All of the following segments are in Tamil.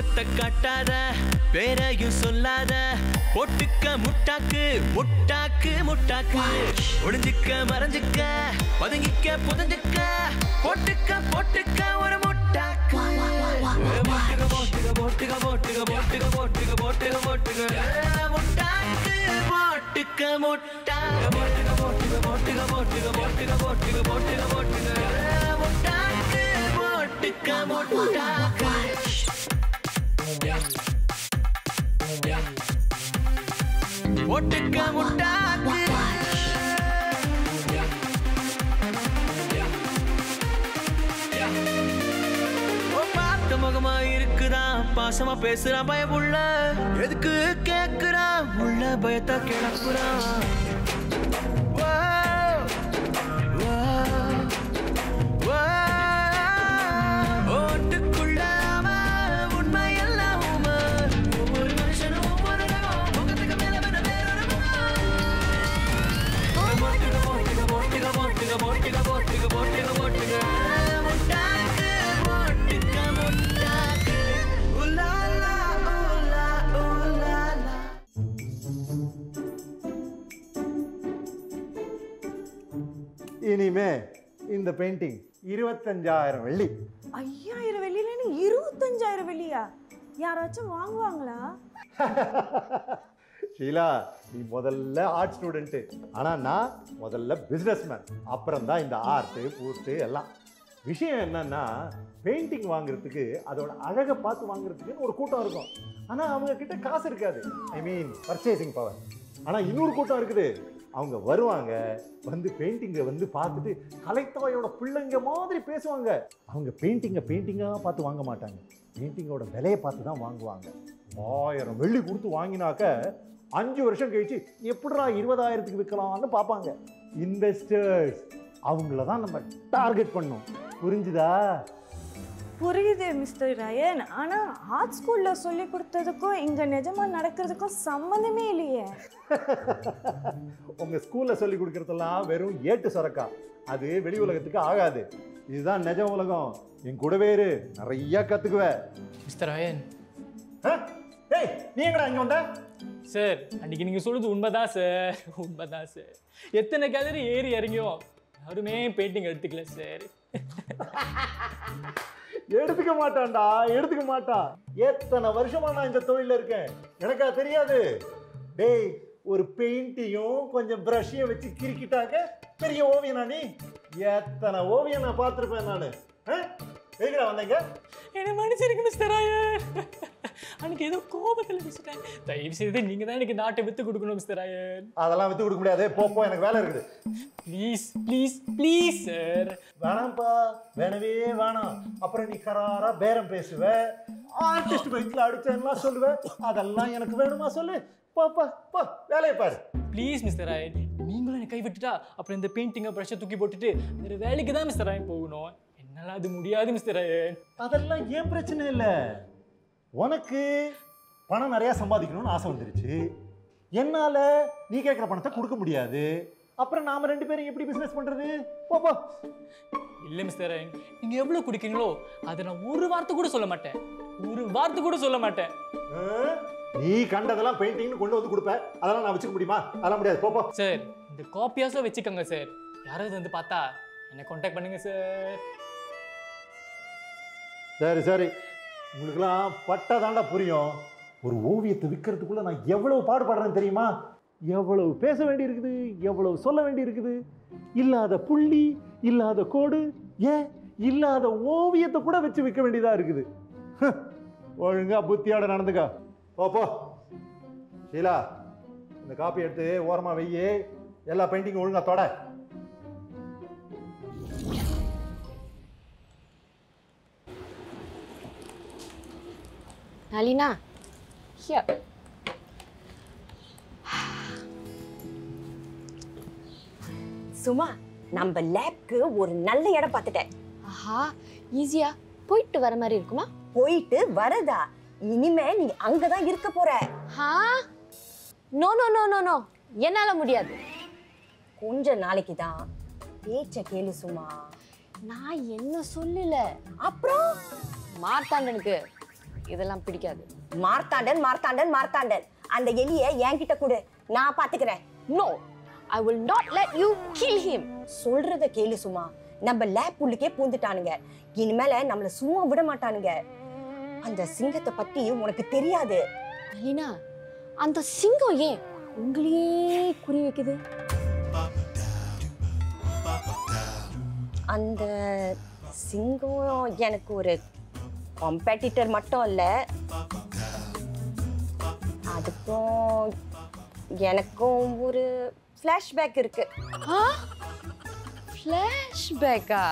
முகத்தை காட்டாத பேரையும் சொல்லாத பொட்டுக்க முட்டாக்கு முட்டாக்கு முட்டாக்கு ஒளிஞ்சுக்க மறைஞ்சுக்க பதுங்கிக்க புதஞ்சுக்க பொட்டுக்க பொட்டுக்க ஒரு முட்டாக்கு போட்டுக்க போட்டுக்க போட்டுக்க போட்டுக்க போட்டுக்க போட்டுக்க போட்டுக்க போட்டுக்க முட்டாக்கு போட்டுக்க முட்டாக்கு போட்டுக்க போட்டுக்க போட்டுக்க போட்டுக்க போட்டுக்க போட்டுக்க போட்டுக்க போட்டுக்க முட்டாக்கு போட்டுக்க முட்டாக்கு ஒட்டுக்க முட்டாக்கு ஓ, பார்த்த முகமா இருக்குதான் பாசமா பேசுறான் பயமுள்ள எதுக்கு கேக்குறான் உள்ள பயத்தை கிளப்புறான் வா, வா, வா. ஓட்டுக்குள்ள அவன் உண்மையெல்லாம் உமர். ஒவ்வொரு மனுஷனும் ஒவ்வொரு ரகம். முகத்துக்கு மேல வேற வேறொரு முகம். மொட்டுக, மொட்டுக, மொட்டுக, மொட்டுக, மொட்டுக, மொட்டுக, மொட்டுக, மொட்டுக. முட்டாக்கு, மொட்டுக்க, முட்டாக்கு. உலாலா, உலா, உலாலா. இனிமே இந்த பெயிண்டிங் இருபத்தஞ்சாயிரம் வெள்ளி ஐயாயிரம் வெள்ளியில இருபத்தஞ்சாயிரம் வெள்ளியா யாராச்சும் வாங்குவாங்களா ஷீலா நீ முதல்ல ஆர்ட் ஸ்டூடெண்ட்டு ஆனால் நான் முதல்ல பிஸ்னஸ் மேன் அப்புறம் தான் இந்த ஆர்ட்டு பூர்ட்டு எல்லாம் விஷயம் என்னன்னா பெயிண்டிங் வாங்குறதுக்கு அதோட அழகை பார்த்து வாங்குறதுக்குன்னு ஒரு கூட்டம் இருக்கும் ஆனால் அவங்க கிட்ட காசு இருக்காது ஐ மீன் பர்ச்சேசிங் பவர் ஆனால் இன்னொரு கூட்டம் இருக்குது அவங்க வருவாங்க வந்து பெயிண்டிங்கை வந்து பார்த்துட்டு கலைத்தாயோட பிள்ளைங்க மாதிரி பேசுவாங்க அவங்க பெயிண்டிங்கை பெயிண்டிங்காக பார்த்து வாங்க மாட்டாங்க பெயிண்டிங்கோட விலையை பார்த்து தான் வாங்குவாங்க ஆயிரம் வெள்ளி கொடுத்து வாங்கினாக்க அஞ்சு வருஷம் கழிச்சு எப்படிடா இருபதாயிரத்துக்கு விற்கலாம்னு பார்ப்பாங்க இன்வெஸ்டர்ஸ் அவங்கள தான் நம்ம டார்கெட் பண்ணோம் புரிஞ்சுதா புரியுது மிஸ்டர் ரயன் ஆனா ஆர்ட் ஸ்கூல்ல சொல்லி கொடுத்ததுக்கும் இங்க நிஜமா நடக்கிறதுக்கும் சம்மந்தமே இல்லையே உங்க ஸ்கூல்ல சொல்லி கொடுக்கறதெல்லாம் வெறும் ஏட்டு சொரக்கா அது வெளி உலகத்துக்கு ஆகாது இதுதான் நிஜ உலகம் என் கூடவே இரு நிறைய கத்துக்குவ மிஸ்டர் அயன் ஆ? ஏய் நீ எங்கடா இங்க வந்த சார் அன்னைக்கு நீங்கள் சொல்றது உண்மைதான் சார் உண்மைதான் சார் எத்தனை கேலரி ஏறி இறங்கியும் யாருமே பெயிண்டிங் எடுத்துக்கல சார் எடுத்துக்க மாட்டான்டா எடுத்துக்க மாட்டான் எத்தனை வருஷமா நான் இந்த தொழில இருக்கேன் எனக்கா தெரியாது டேய் ஒரு பெயிண்டையும் கொஞ்சம் ப்ரஷ்ஷையும் வச்சு கிறுக்கிட்டாக்க பெரிய ஓவியனா நீ எத்தனை ஓவியம் நான் பார்த்துருப்பேன் நான் எங்கடா வந்தீங்க என்ன மன்னிச்சிருங்க மிஸ்டர் அயன் அன்னைக்கு ஏதோ கோபத்தில் மிஸ்டர் தயவு செய்து நீங்கள் தான் எனக்கு நாட்டை வித்து கொடுக்கணும் மிஸ்டர் அயன் அதெல்லாம் வித்து கொடுக்க முடியாது போ போ எனக்கு வேலை இருக்குது ப்ளீஸ் ப்ளீஸ் ப்ளீஸ் சார் வேணாம்ப்பா வேணவே வேணாம் அப்புறம் நீ கராரா பேரம் பேசுவ ஆர்டிஸ்ட் பைக்ல அடிச்சேன்னா சொல்லுவ அதெல்லாம் எனக்கு வேணுமா சொல்லு போப்பா போ வேலையை பாரு ப்ளீஸ் மிஸ்டர் அயன் நீங்களும் என்னை கை விட்டுட்டா அப்புறம் இந்த பெயிண்டிங்கை ப்ரஷ்ஷை தூக்கி போட்டுட்டு வேறு வேலைக்கு தான் மிஸ்டர் அயன் போகணும் என்னால் அது முடியாது மிஸ்டர் அயன் அதெல்லாம் ஏன் பிரச்சனை இல்லை உனக்கு பணம் நிறையா சம்பாதிக்கணும்னு ஆசை வந்துருச்சு என்னால நீ கேட்குற பணத்தை கொடுக்க முடியாது அப்புறம் நாம ரெண்டு பேரும் எப்படி பிசினஸ் பண்றது போ போ இல்லை மிஸ்டர் அயன் நீங்கள் எவ்வளோ குடிக்கிறீங்களோ அதை நான் ஒரு வார்த்தை கூட சொல்ல மாட்டேன் ஒரு வார்த்தை கூட சொல்ல மாட்டேன் ஆ? நீ கண்டதெல்லாம் பெயிண்டிங்னு கொண்டு வந்து கொடுப்ப அதெல்லாம் நான் வச்சுக்க முடியுமா அதெல்லாம் முடியாது போ போ சார் இந்த காப்பியாஸாக வச்சுக்கோங்க சார் யாராவது வந்து பார்த்தா என்னை காண்டாக்ட் பண்ணுங்க சார் சரி சரி உங்களுக்குலாம் பட்டா தாண்டா புரியும் ஒரு ஓவியத்தை விற்கிறதுக்குள்ள நான் எவ்வளவு பாடுபடுறேன்னு தெரியுமா எவ்வளவு பேச வேண்டியிருக்குது எவ்வளவு சொல்ல வேண்டியிருக்குது இல்லாத புள்ளி இல்லாத கோடு ஏன் இல்லாத ஓவியத்தை கூட வச்சு விற்க வேண்டியதா இருக்குது ஹ், ஒழுங்கா புத்தியோட நடந்துக்க போ போ ஷீலா இந்த காப்பி எடுத்து ஓரமா வையி எல்லா பெயிண்டிங்கும் ஒழுங்கா தொட நளினா ஹியர் சுமா நம்ம லேப்க்கு ஒரு நல்ல இடம் பார்த்துட்டேன் ஆஹா ஈஸியா போயிட்டு வர மாதிரி இருக்குமா போயிட்டு வரதா இனிமே நீ அங்கதான் இருக்க போற ஹா no no no no no என்னால முடியாது கொஞ்ச நாளைக்கு தான் பேச்ச கேளு சுமா நான் என்ன சொல்லல அப்புறம் மார்த்தாண்டனுக்கு இதெல்லாம் பிடிக்காது மார்த்தாண்டன் மார்த்தாண்டன் மார்த்தாண்டன் அந்த எலிய என்கிட்ட கொடு நான் பாத்துக்கிறேன் no I will not let you kill him சொல்றத கேளு சும்மா நம்ம லேப் உள்ளுக்கே பூந்துட்டானுங்க இனிமேல நம்மள சும்மா விட மாட்டானுங்க அந்த சிங்கத்தை பத்தி உனக்கு தெரியாது நளினா அந்த சிங்கம் ஏன் உங்களையே குறி வைக்குது அந்த சிங்கம் எனக்கு ஒரு காம்பேட்டிட்டர் மட்டும் இல்ல அதுக்கும் எனக்கும் ஒரு ஃப்ளாஷ்பேக் இருக்கு ஃப்ளாஷ்பேக்கா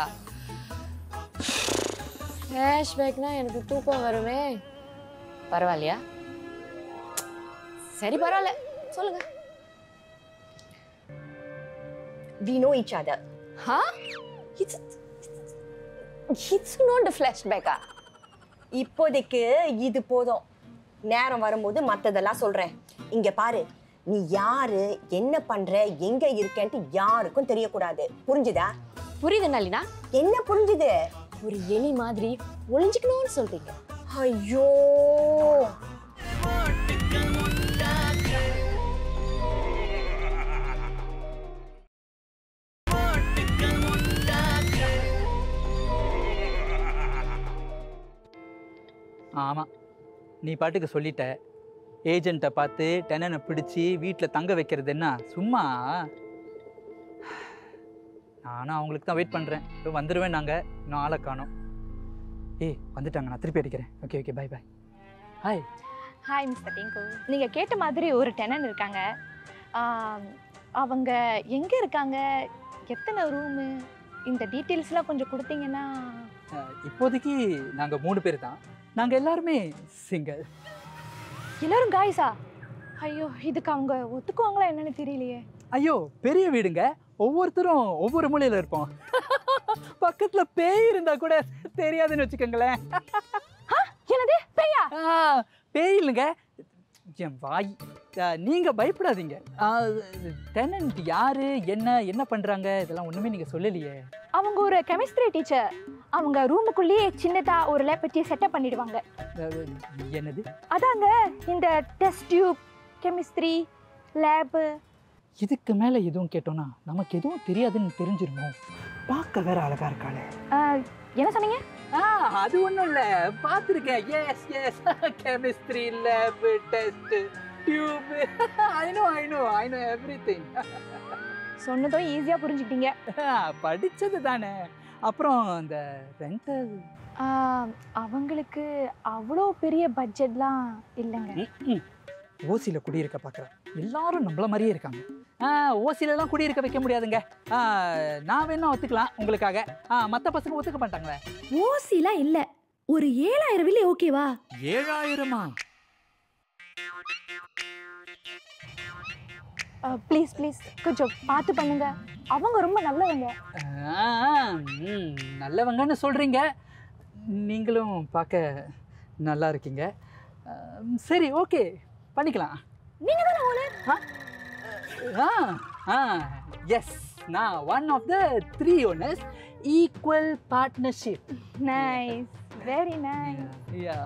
ஃப்ளாஷ்பேக்னா எனக்கு தூக்கம் வருமே பரவாயில்லையா சரி பரவாயில்ல சொல்லுங்க வி நோ each other ஹா இட்ஸ் இட்ஸ் நாட் ஃப்ளாஷ்பேக்கா இப்போதைக்கு இது போதும் நேரம் வரும்போது மத்ததெல்லாம் சொல்றேன் இங்க பாரு நீ யாரு என்ன பண்ற எங்க இருக்கேன்ட்டு யாருக்கும் தெரியக்கூடாது புரிஞ்சுதா புரியுது நளினா என்ன புரிஞ்சுது ஒரு எலி மாதிரி ஒளிஞ்சுக்கணும்னு சொல்றீங்க ஐயோ ஆமாம் நீ பாட்டுக்கு சொல்லிட்ட ஏஜெண்ட்டை பார்த்து டெனனை பிடிச்சி வீட்டில் தங்க வைக்கிறது என்ன சும்மா நானும் அவங்களுக்கு தான் வெயிட் பண்ணுறேன் இப்போ வந்துடுவேன் நாங்கள் இன்னும் ஆளை காணோம் ஏய் வந்துட்டாங்க நான் திருப்பி அடிக்கிறேன் okay okay bye bye hi hi mister Tinku நீங்கள் கேட்ட மாதிரி ஒரு டெனன் இருக்காங்க ஆம், அவங்க எங்கே இருக்காங்க எத்தனை ரூமு இந்த டீட்டெயில்ஸ்லாம் கொஞ்சம் கொடுத்தீங்கன்னா இப்போதைக்கு நாங்கள் மூணு பேர் தான் நாங்கள் எல்லாருமே சிங்கிள் எல்லாரும் காய்ஸா ஐயோ இதுக்கு அவங்க ஒத்துக்குவாங்களா என்னன்னு தெரியலையே ஐயோ பெரிய வீடுங்க ஒவ்வொருத்தரும் ஒவ்வொரு மூலையில் இருப்போம் பக்கத்தில் பேய் இருந்தால் கூட தெரியாதுன்னு வச்சுக்கோங்களேன் என்னது பேயா ஆ, பேய் இல்லைங்க என் வாய் ஆ, நீங்க பயப்படாதீங்க டெனன்ட் யாரு என்ன என்ன பண்றாங்க இதெல்லாம் ஒண்ணுமே நீங்க சொல்லலையே அவங்க ஒரு கெமிஸ்ட்ரி டீச்சர் அவங்க ரூமுக்குள்ளேயே சின்னதா ஒரு லேப் வச்சு செட்டப் பண்ணிடுவாங்க அஹ், என்னது அதாங்க இந்த டெஸ்ட் டியூப் கெமிஸ்ட்ரி லேபு இதுக்கு மேல எதுவும் கேட்டோம்னா நமக்கு எதுவும் தெரியாதுன்னு தெரிஞ்சிருமோ பார்க்க வேற அழகா இருக்காளே என்ன சொன்னீங்க ஆ அது ஒன்றும் இல்லை பார்த்துருக்கேன் yes yes chemistry lab test tube I know I know I know எவ்ரி திங் சொன்னதும் ஈஸியாக புரிஞ்சுக்கிட்டீங்க படிச்சது தானே அப்புறம் இந்த ரெண்டல் ஆஹ், அவங்களுக்கு அவ்வளோ பெரிய பட்ஜெட்லாம் இல்லைங்க ஓசியில் குடியிருக்க பார்க்குறேன் எல்லாரும் நம்மள மாதிரியே இருக்காங்க ஆ ஓசிலெலாம் குடியிருக்க வைக்க முடியாதுங்க ஆ, நான் வேணா ஒத்துக்கலாம் உங்களுக்காக ஆ மற்ற பசங்க ஒத்துக்க மாட்டாங்களே ஓசிலாம் இல்ல ஒரு ஏழாயிரம் வில்லி ஓகேவா ஏழாயிரமா ப்ளீஸ் ப்ளீஸ் கொஞ்சம் பார்த்து பண்ணுங்க அவங்க ரொம்ப நல்லவங்க ஆ, ம், நல்லவங்கன்னு சொல்கிறீங்க நீங்களும் பார்க்க நல்லா இருக்கீங்க ஆ, சரி ஓகே பண்ணிக்கலாம் நீங்க தானே ஓனு ஆ ஆ எஸ் நான் one of the three owners equal partnership nice very nice yeah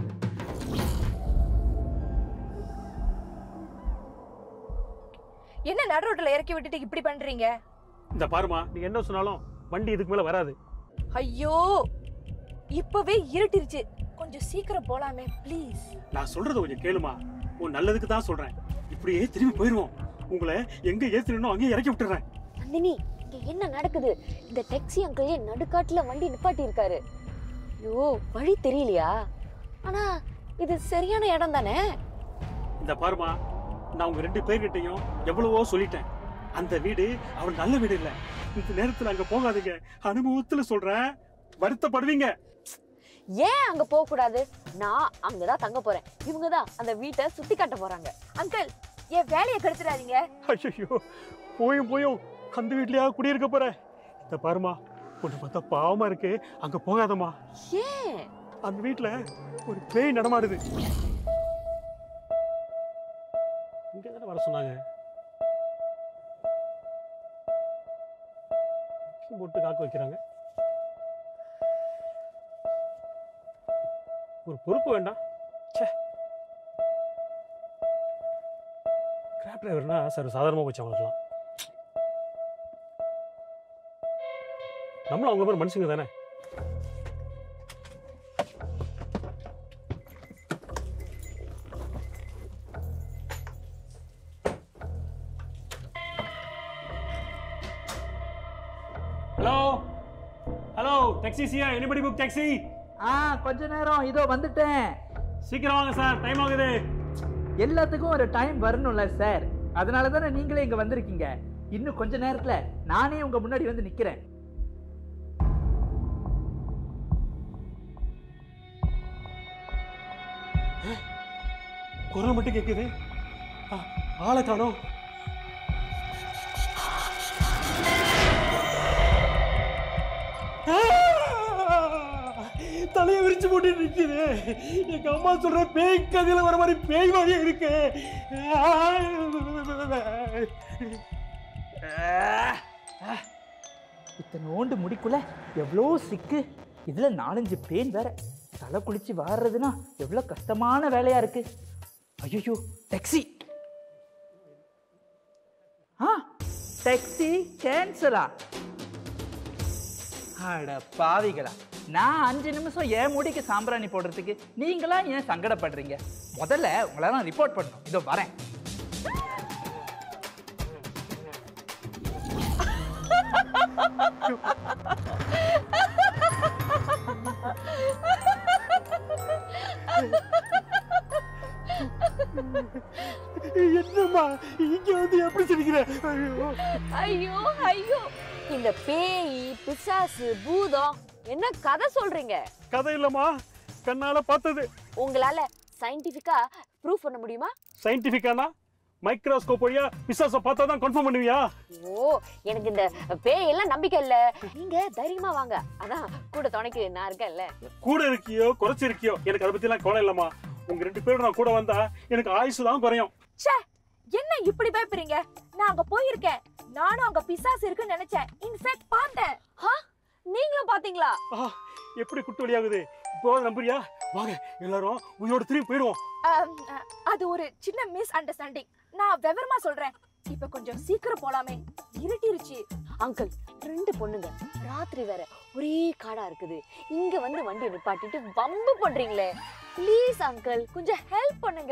என்ன நடு ரோட்ல இறக்கி விட்டுட்டு இப்படி பண்றீங்க இந்த பாருமா நீ என்ன சொன்னாலும் வண்டி இதுக்கு மேல வராது ஐயோ இப்பவே இருட்டிருச்சு கொஞ்சம் சீக்கிரம் போலாமே ப்ளீஸ் நான் சொல்றத கொஞ்சம் கேளுமா உன் நல்லதுக்கு தான் சொல்றேன் இப்படியே திரும்பி போயிருவோம் உங்களை எங்க ஏத்தணும் அங்கேயே இறக்கி விட்டுறேன் நந்தினி இங்க என்ன நடக்குது இந்த டாக்ஸி அங்கிள் ஏன் நடுக்காட்டுல வண்டி நிப்பாட்டி இருக்காரு ஐயோ வழி தெரியலையா ஆனா இது சரியான இடம் தானே இந்த பாருமா நான் உங்க ரெண்டு பேர்கிட்டயும் எவ்வளவோ சொல்லிட்டேன் அந்த வீடு அவள் நல்ல வீடு இல்ல இந்த நேரத்துல அங்க போகாதீங்க அனுபவத்துல சொல்றேன் வருத்தப்படுவீங்க ஏன் அங்க போக கூடாது நான் அங்கதான் தங்க போறேன் இவங்க தான் அந்த வீட்டை சுத்தி காட்ட போறாங்க அங்கிள் என் வேலையை கெடுத்துடாதீங்க ஐயோ போயும் போயும் அந்த வீட்லயா குடியிருக்க போற இந்த பாருமா உன்னை பார்த்தா பாவமா இருக்கு அங்க போகாதம்மா ஏன் அந்த வீட்ல ஒரு பேய் நடமாடுது இங்க தானே வர சொன்னாங்க போட்டு காக்க வைக்கிறாங்க ஒரு பொறுப்பு வேண்டாம் கிராப் டிரைவர்னா சார் சாதாரணமாக போச்சு அவங்களுக்குலாம் நம்மளும் அவங்க மாதிரி மனுஷங்க தானே ஹலோ ஹலோ டாக்ஸி சியா எனிபடி புக் டாக்ஸி ஆ கொஞ்ச நேரம் இதோ வந்துட்டேன் சீக்கிரம் வாங்க சார் டைம் ஆகுது எல்லாத்துக்கும் ஒரு டைம் வரணும்ல சார் அதனால தானே நீங்களே இங்க வந்திருக்கீங்க இன்னும் கொஞ்ச நேரத்துல நானே உங்க முன்னாடி வந்து நிக்கிறேன் குரல் மட்டும் கேட்குது ஆ, ஆளை காணோம் தலையை விரிச்சு போட்டு நிக்குது எங்க அம்மா சொல்ற பேய் கதையில வர மாதிரி பேய் மாதிரியே இருக்கு இத்தனோண்டு முடிக்குள்ள எவ்வளோ சிக்கு இதுல நாலஞ்சு பேன் வேற தலை குளிச்சு வாடுறதுன்னா எவ்வளோ கஷ்டமான வேலையா இருக்கு ஐயோ டாக்ஸி ஆ டாக்ஸி கேன்சலா அட பாவிகளா நான் அஞ்சு நிமிஷம் ஏன் முடிக்கு சாம்பிராணி போடுறதுக்கு நீங்களா ஏன் சங்கடப்படுறீங்க முதல்ல உங்களெல்லாம் ரிப்போர்ட் பண்ணணும் இதோ வரேன் என்னம்மா இங்க வந்து எப்படி சிரிக்கிற ஐயோ ஐயோ ஐயோ இந்த பேய் பிசாசு பூதம் என்ன கதை சொல்றீங்க கதை இல்லம்மா கண்ணால பார்த்தது உங்களால சயின்டிபிக்கா ப்ரூவ் பண்ண முடியுமா சயின்டிபிக்கானா மைக்ரோஸ்கோப் வழியா பிசாச பார்த்தா தான் கன்ஃபார்ம் பண்ணுவியா ஓ எனக்கு இந்த பேய் எல்லாம் நம்பிக்கை இல்ல நீங்க தைரியமா வாங்க அதான் கூட துணைக்கு நான் இருக்கேன்ல கூட இருக்கியோ குறைச்சு இருக்கியோ எனக்கு அதை பத்தி எல்லாம் கவலை இல்லம்மா உங்க ரெண்டு பேரும் நான் கூட வந்தா எனக்கு ஆயுசு தான் குறையும் ச்சே என்ன இப்படி பயப்படுறீங்க நான் அங்க போயிருக்கேன் நானும் அங்க பிசாசு இருக்குன்னு நினைச்சேன் இன்ஃபேக்ட் பார்த்தேன் நீங்களும் பாத்தீங்களா ஆ, எப்படி குட்டு வழியாகுது இப்போ நம்புறியா வாங்க எல்லாரும் உயிரோட திரும்பி போயிடுவோம் அம், அ, அது ஒரு சின்ன மிஸ் அண்டர்ஸ்டாண்டிங் நான் விவரமா சொல்றேன் இப்ப கொஞ்சம் சீக்கிரம் போலாமே இருட்டிருச்சு அங்கிள் ரெண்டு பொண்ணுங்க ராத்திரி வேற ஒரே காடா இருக்குது இங்க வந்து வண்டி நிப்பாட்டிட்டு வம்பு பண்றீங்களே ப்ளீஸ் அங்கிள் கொஞ்சம் ஹெல்ப் பண்ணுங்க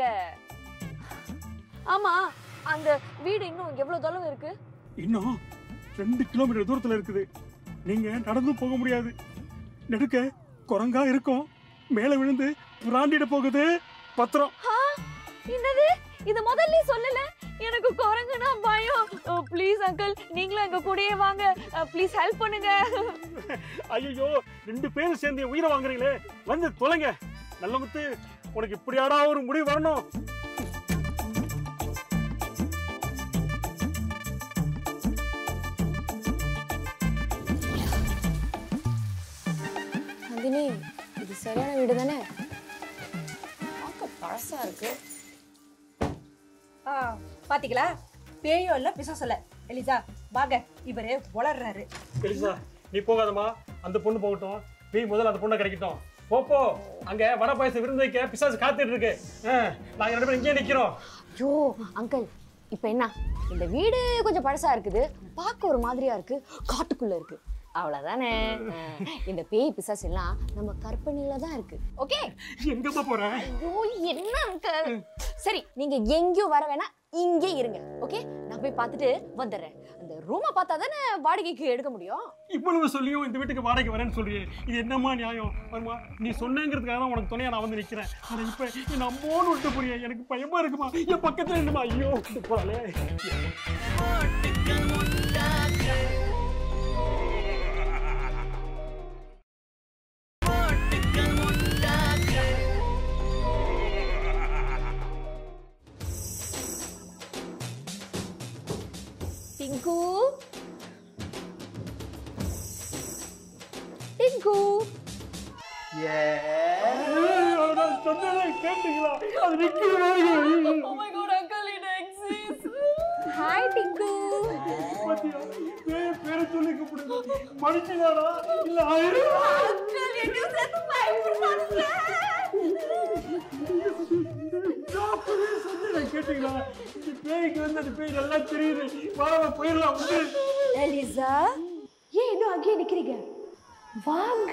ஆமா அந்த வீடு இன்னும் எவ்வளவு தொலைவு இருக்கு இன்னும் ரெண்டு கிலோமீட்டர் தூரத்துல இருக்குது நீங்க நடந்து போக முடியாது நெடுக்க குரங்கா இருக்கும் மேல விழுந்து புராண்டிட போகுது பத்திரம் ஆ, என்னது இது முதல்ல சொல்லல எனக்கு குரங்குனா பயம் ப்ளீஸ் அங்கிள் நீங்களும் எங்க கூடயே வாங்க ப்ளீஸ் ஹெல்ப் பண்ணுங்க ஐயோ ரெண்டு பேரும் சேர்ந்து என் உயிரை வாங்குறீங்களே வந்து தொலைங்க நல்ல முத்து உனக்கு இப்படியாடா ஒரு முடிவு வரணும் நந்தினி இது சரியான வீடு தானே பார்க்க பழசா இருக்கு ஆ, பாத்தீங்களா பேயோ இல்ல பிசாசு இல்ல எலிசா வாங்க இவரு வளர்றாரு எலிசா நீ போகாதம்மா அந்த பொண்ணு போகட்டும் நீ முதல்ல அந்த பொண்ணை கிடைக்கட்டும் போ போ அங்க வடை பாயசம் விருந்து வைக்க பிசாசு காத்துட்டு இருக்கு ஆ, நாங்க ரெண்டு பேரும் இங்கேயே நிக்கிறோம் ஐயோ அங்கிள் இப்போ என்ன இந்த வீடு கொஞ்சம் பழசா இருக்குது பார்க்க ஒரு மாதிரியா இருக்கு காட்டுக்குள்ள இருக்கு அவ்வளவுதானே அஹ், இந்த பேய் பிசாசு எல்லாம் நம்ம கற்பனையில தான் இருக்கு ஓகே எங்கப்பா போற ஐயோ என்ன அங்கிள் சரி நீங்க எங்கேயும் வர வேணாம் இங்கே இருங்க ஓகே நான் போய் பார்த்துட்டு வந்துடுறேன் அந்த ரூமை பார்த்தா தானே வாடகைக்கு எடுக்க முடியும் இவ்வளவு சொல்லியும் இந்த வீட்டுக்கு வாடகை வரேன்னு சொல்றியே இது என்னம்மா நியாயம் வருமா நீ சொன்னங்கிறதுக்காக தான் உனக்கு துணையா நான் வந்து நிக்கிறேன் ஆனா இப்ப என் அம்மோன்னு விட்டு புரிய எனக்கு பயமா இருக்குமா என் பக்கத்துல என்னமா ஐயோ விட்டு போறாளே டிங்கு டிங்கு நான் சொன்னதை கேட்டீங்களா அது நிக்கிறதா Oh my god, uncle, it exists. Hi, Tinku. பாத்தியா பேரை பேரை சொல்லி கூப்பிடுங்க மனுஷனாடா இல்ல ஆயிரம் Uncle, என்னையும் சேர்த்து பயப்படுறாங்க. சொன்னதை கேட்டீங்களா இந்த பேய்க்கு வந்து அந்த பேய் நல்லா தெரியுது வாங்க போயிடலாம் வந்து எலிசா ஏன் இன்னும் அங்கேயே நிக்கிறீங்க வாங்க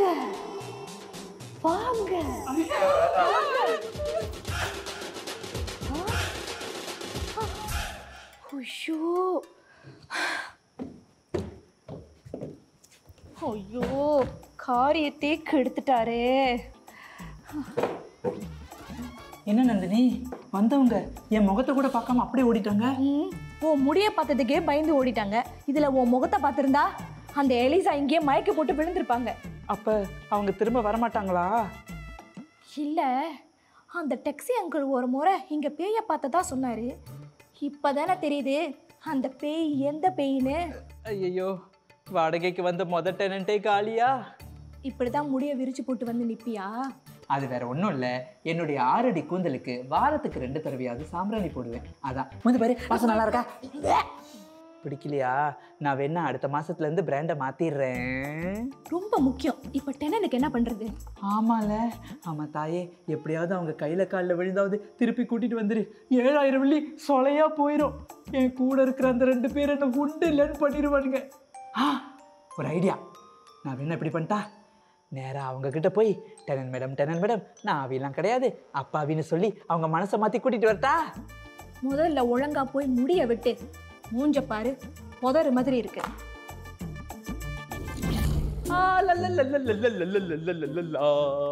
வாங்க ஐயோ ஐயோ காரியத்தை கெடுத்துட்டாரே என்ன நந்தினி வந்தவங்க என் முகத்தை கூட பார்க்காம அப்படியே ஓடிட்டாங்க ம், உன் முடிய பார்த்ததுக்கே பயந்து ஓடிட்டாங்க இதுல உன் முகத்தை பார்த்திருந்தா அந்த எலிசா இங்கேயே மயக்க போட்டு விழுந்திருப்பாங்க அப்ப அவங்க திரும்ப வரமாட்டாங்களா இல்ல அந்த டெக்ஸி அங்கிள் ஒரு முறை இங்க பேய பார்த்ததா சொன்னாரு இப்பதானே தெரியுது அந்த பேய் எந்த பேய்னு ஐயோ வாடகைக்கு வந்த மொத டெனண்டே காலியா இப்படிதான் முடிய விரிச்சு போட்டு வந்து நிப்பியா அது வேற ஒன்றும் இல்லை என்னுடைய ஆறடி கூந்தலுக்கு வாரத்துக்கு ரெண்டு தடவையாவது சாம்பிராணி போடுவேன் அதான் வந்து பாரு வாசம் நல்லா இருக்கா பிடிக்கலையா நான் வேணா அடுத்த மாசத்துல இருந்து பிராண்டை மாத்திடுறேன் ரொம்ப முக்கியம் இப்ப டெனனுக்கு என்ன பண்றது ஆமால ஆமா தாயே எப்படியாவது அவங்க கையில காலில் விழுந்தாவது திருப்பி கூட்டிட்டு வந்துரு ஏழாயிரம் வெள்ளி சொலையா போயிடும் என் கூட இருக்கிற அந்த ரெண்டு பேர் என்ன உண்டு இல்லைன்னு பண்ணிடுவானுங்க ஆ ஒரு ஐடியா நான் வேணா இப்படி பண்ணிட்டா நேரா அவங்க கிட்ட போய் டெனன் மேடம் டெனன் மேடம் நான் அவிலாம் கிடையாது அப்பாவின்னு சொல்லி அவங்க மனசை மாத்தி கூட்டிட்டு வரட்டா முதல்ல ஒழுங்கா போய் முடிய விட்டு மூஞ்ச பாரு புதறு மாதிரி இருக்கு ஆ லல்லல்லல்லல்லல்லல்லல்லல்லல்லல்லா.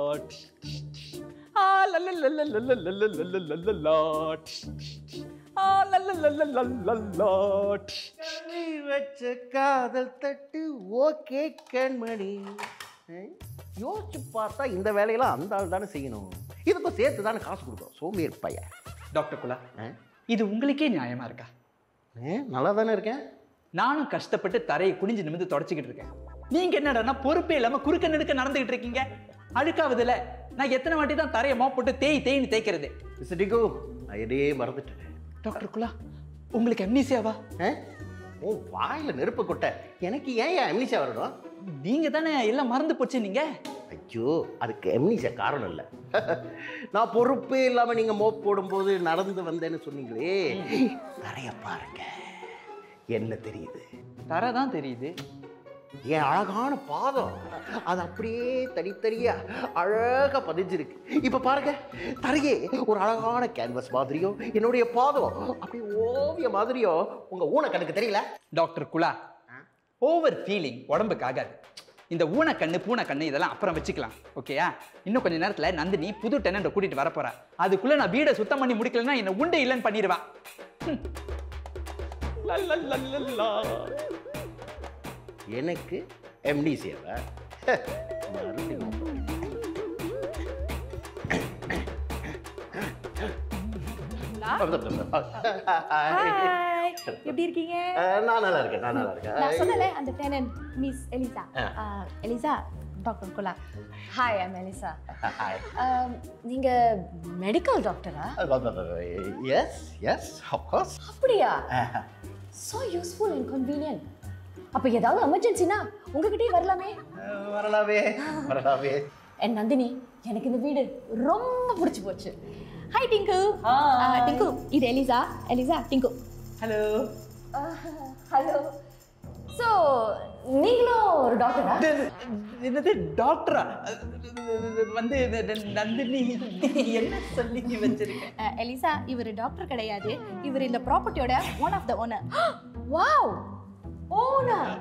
ஆ லல்லல்லல்லல்லல்லல்லல்லல்லல்லா. ஆ லல்லல்லல்லல்லல்லல்லா. நீ வச்ச காதல் தட்டு ஓகே கண்மணி அஹ், யோசிச்சு பார்த்தா இந்த வேலையெல்லாம் அந்த ஆள் தானே செய்யணும் இதுக்கும் சேர்த்து தானே காசு கொடுக்கும் சோம்பேறி பையன் டாக்டர் குலா இது உங்களுக்கே நியாயமா இருக்கா நல்லா தானே இருக்கேன் நானும் கஷ்டப்பட்டு தரையை குனிஞ்சு நிமிந்து தொடச்சிக்கிட்டு இருக்கேன் நீங்க என்னடான்னா பொறுப்பே இல்லாம குறுக்க நெடுக்க நடந்துகிட்டு இருக்கீங்க அழுக்காவதுல நான் எத்தனை வாட்டி தான் தரையை மோப் போட்டு தேய் தேய்னு தேய்க்கிறது டிகோ நான் எதையே மறந்துட்டேன் டாக்டர் குலா உங்களுக்கு அம்னீசியாவா ஓ வாயில நெருப்பு கொட்ட எனக்கு ஏன் ஏன் அம்னிஷா வரணும் நீங்க தானே எல்லாம் மறந்து போச்சு நீங்க ஐயோ அதுக்கு எம்னிஷா காரணம் இல்லை நான் பொறுப்பே இல்லாம நீங்க மோப் போடும்போது நடந்து வந்தேன்னு சொன்னீங்களே நிறைய பாருங்க என்ன தெரியுது தரை தான் தெரியுது என் அழகான பாதம் அது அப்படியே தனித்தனியா அழகா பதிஞ்சிருக்கு இப்ப பாருங்க தரையே ஒரு அழகான கேன்வஸ் மாதிரியோ என்னுடைய பாதம் அப்படியே ஓவிய மாதிரியோ உங்க ஊன கண்ணுக்கு தெரியல டாக்டர் குலா ஓவர் ஃபீலிங் உடம்புக்கு ஆகாது இந்த ஊனக்கண்ணு பூனைக்கண்ணு இதெல்லாம் அப்புறம் வச்சுக்கலாம் ஓகேயா இன்னும் கொஞ்ச நேரத்துல நந்தினி புது டெனண்ட கூட்டிட்டு வரப் போறா அதுக்குள்ள நான் வீடை சுத்தம் பண்ணி முடிக்கலன்னா என்ன உண்டு இல்லைன்னு பண்ணிடுவா ஹம். லல்லல்லல்லல்லா. எனக்கு எம்டி சேவை மறுபடியும் ஹாய் எப்படி இருக்கீங்க அஹ், நான் நல்லா இருக்கேன் நான் நல்லா நான் இருக்கேன் சொன்னல அந்த டெனன் மிஸ் எலிசா ஆ. எலிசா டாக்டர் குலா ஹாய் ஐ மெலிசா Hi. நீங்க மெடிக்கல் டாக்டரா எஸ் எஸ் அஃப்கோர்ஸ் அப்படியா ஸோ யூஸ்ஃபுல் அண்ட் கன்வீனியன்ட் அப்போ ஏதாவது எமர்ஜென்சினா உங்ககிட்டயே வரலாமே வரலாவே வரலாவே என் நந்தினி எனக்கு இந்த வீடு ரொம்ப பிடிச்சி போச்சு ஹாய் டிங்கு டிங்கு இது Eliza Eliza Tinku hello hello so நீங்களும் ஒரு டாக்டரா என்னது டாக்டரா வந்து நந்தினி என்ன சொல்லி வச்சிருக்கேன் அஹ், எலிசா இவர் டாக்டர் கிடையாது இவர் இந்த ப்ராப்பர்ட்டியோட one of the owner wow owner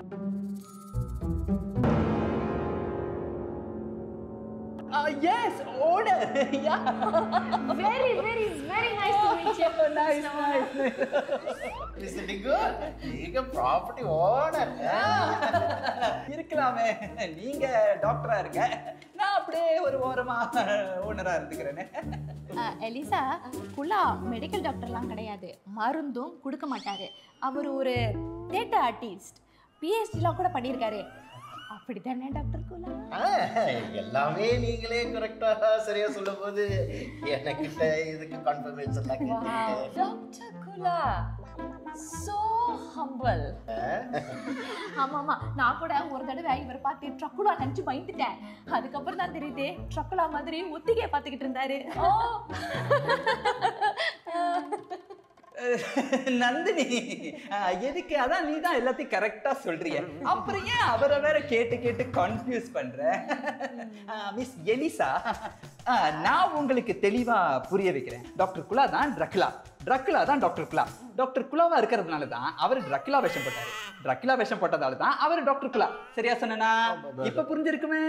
yes owner yeah very very very nice to meet you nice nice Mr. Dingo, நீங்க ப்ராப்பர்ட்டி ஓனர் இருக்கலாமே நீங்க டாக்டரா இருங்க நான் அப்படியே ஒரு ஓரமா ஓனரா இருந்துக்கிறேனே அஹ், எலிசா குலா மெடிக்கல் டாக்டர்லாம் கிடையாது மருந்தும் கொடுக்க மாட்டாரு அவர் ஒரு தேட்டர் ஆர்டிஸ்ட் பிஹெச்டிலாம் கூட பண்ணியிருக்காரு அப்படித்தானே டாக்டர் குலா எல்லாமே நீங்களே கரெக்டா சரியா சொல்லும் போது எனக்கிட்ட இதுக்கு கன்ஃபர்மேஷன் டாக்டர் குலா சோ ஹம்பிள் ஆமா ஆமா நான் கூட ஒரு தடவை இவர் பார்த்து ட்ரக்குலா நினைச்சு பயந்துட்டேன் அதுக்கப்புறம் தான் தெரியுது ட்ரக்குலா மாதிரி ஒத்திகையை பார்த்துக்கிட்டு இருந்தாரு நந்தினி அஹ், எதுக்கு அதான் நீ தான் எல்லாத்தையும் கரெக்டா சொல்றிய அப்புறம் ஏன் அவரை வேற கேட்டு கேட்டு கன்ஃபியூஸ் பண்ற மிஸ் எலிசா அஹ், நான் உங்களுக்கு தெளிவா புரிய வைக்கிறேன் டாக்டர் குலா தான் ட்ரக்குலா ட்ரக்குலா தான் டாக்டர் குலா டாக்டர் குலாவா இருக்கிறதுனால தான் அவர் ட்ரக்குலா வேஷம் போட்டாரு ட்ரக்குலா வேஷம் போட்டதால தான் அவர் டாக்டர் குலா சரியா சொன்னனா இப்ப புரிஞ்சிருக்குமே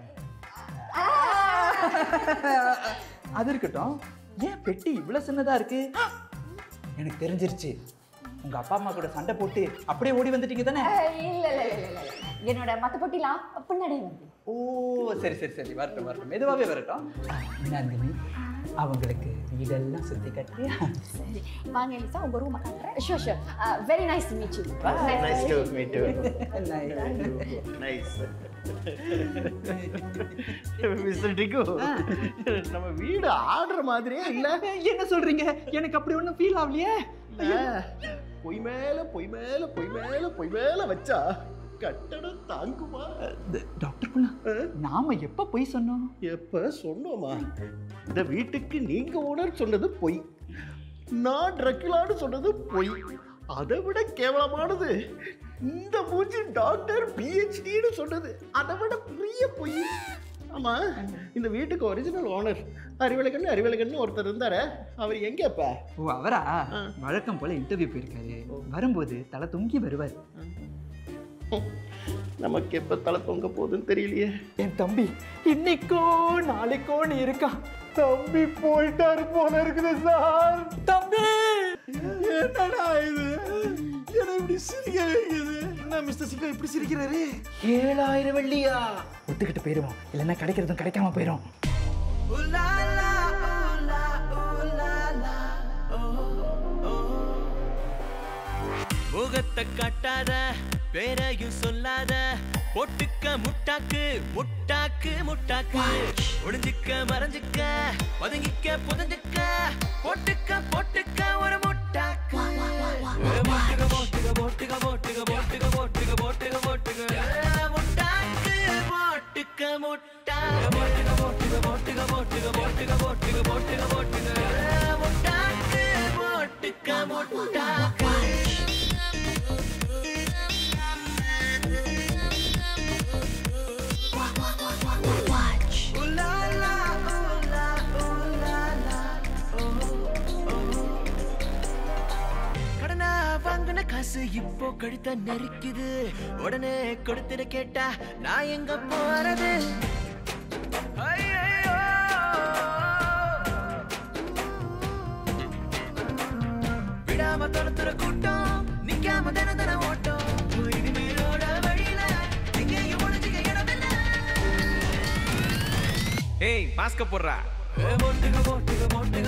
அது இருக்கட்டும் ஏன் பெட்டி இவ்வளவு சின்னதா இருக்கு எனக்கு தெரிஞ்சிருச்சு உங்க அப்பா அம்மா கூட சண்டை போட்டு அப்படியே ஓடி வந்துட்டீங்க தானே இல்ல இல்ல இல்ல இல்ல இல்ல. என்னோட மத்த பொட்டிலாம் பின்னாடி வந்து ஓ சரி சரி சரி வரட்டும் வரட்டும் மெதுவாகவே வரட்டும் நந்தினி அவங்களுக்கு வீடெல்லாம் சுத்தி கட்டுறியா சரி வாங்க எலிசா உங்க ரூமை காட்டுறேன் show show very nice to meet you Nice to meet you. Nice mister Tinku நம்ம வீடு ஆடுற மாதிரியே இல்ல என்ன சொல்றீங்க எனக்கு அப்படி ஒன்றும் ஃபீல் ஆகலையே பொய் மேல பொய் மேல பொய் மேல பொய் மேல வச்சா கட்டடம் தாங்குமா டாக்டர் குலா நாம எப்ப பொய் சொன்னோம் எப்ப சொன்னோமா இந்த வீட்டுக்கு நீங்க ஓனர் சொன்னது பொய் நான் ட்ரக்குலான்னு சொன்னது பொய் அதை விட கேவலமானது இந்த மூஞ்சி டாக்டர் பிஹெச்டின்னு சொன்னது அதை விட பெரிய பொய் ஆமா இந்த வீட்டுக்கு ஒரிஜினல் ஓனர் அறிவழகன் அறிவழகன் ஒருத்தர் இருந்தாரே அவர் எங்க இப்ப ஓ அவரா வழக்கம் போல இன்டர்வியூ போயிருக்காரு வரும்போது தலை தொங்கி வருவார் நமக்கு எப்ப தலை தொங்க போகுதுன்னு தெரியலையே என் தம்பி இன்னைக்கோ நாளைக்கோ நீ இருக்கான் தம்பி போயிட்டாரு போல இருக்குது சார் தம்பி என்னடா இது என்ன இப்படி சிரிக்க வைக்குது என்ன மிஸ்டர் சிங்கம் இப்படி சிரிக்கிறாரு ஏழாயிரம் வெள்ளியா ஒத்துக்கிட்டு போயிடுவோம் இல்லைன்னா கிடைக்கிறதும் கிடைக்காம போயிடும் முகத்தை காட்டாத பேரையும் சொல்லாத பொட்டுக்க முட்டாக்கு முட்டாக்கு முட்டாக்கு ஒளிஞ்சிக்க மறைஞ்சிக்க பதுங்கிக்க புதஞ்சிக்க பொட்டுக்க பொட்டுக்க ஒரு முட்டாக்கு போட்டுக போட்டுக போட்டுக போட்டுக போட்டுக போட்டுக போட்டுக போட்டுக முட்டாக்கு போட்டுக்க முட்டாக்கு போட்டுக போட்டுக போட்டுக போட்டுக போட்டுக போட்டுக போட்டுக போட்டுக முட்டாக்கு போட்டுக்க முட்டாக்கு கடனா வாங்கின காசு இப்போ கழுத்த நெருக்குது உடனே கொடுத்துட கேட்டா நான் எங்க போறது ஐயையோ. விடாம துரத்துற கூட்டம் நிக்காம தின தின ஓட்டம் இனிமேலோட வழியில எங்கேயும் ஒளிஞ்சுக்க இடமில்ல ஏய் மாஸ்க போடுறா போட்டுக்க போட்டுக்க போட்டுக்க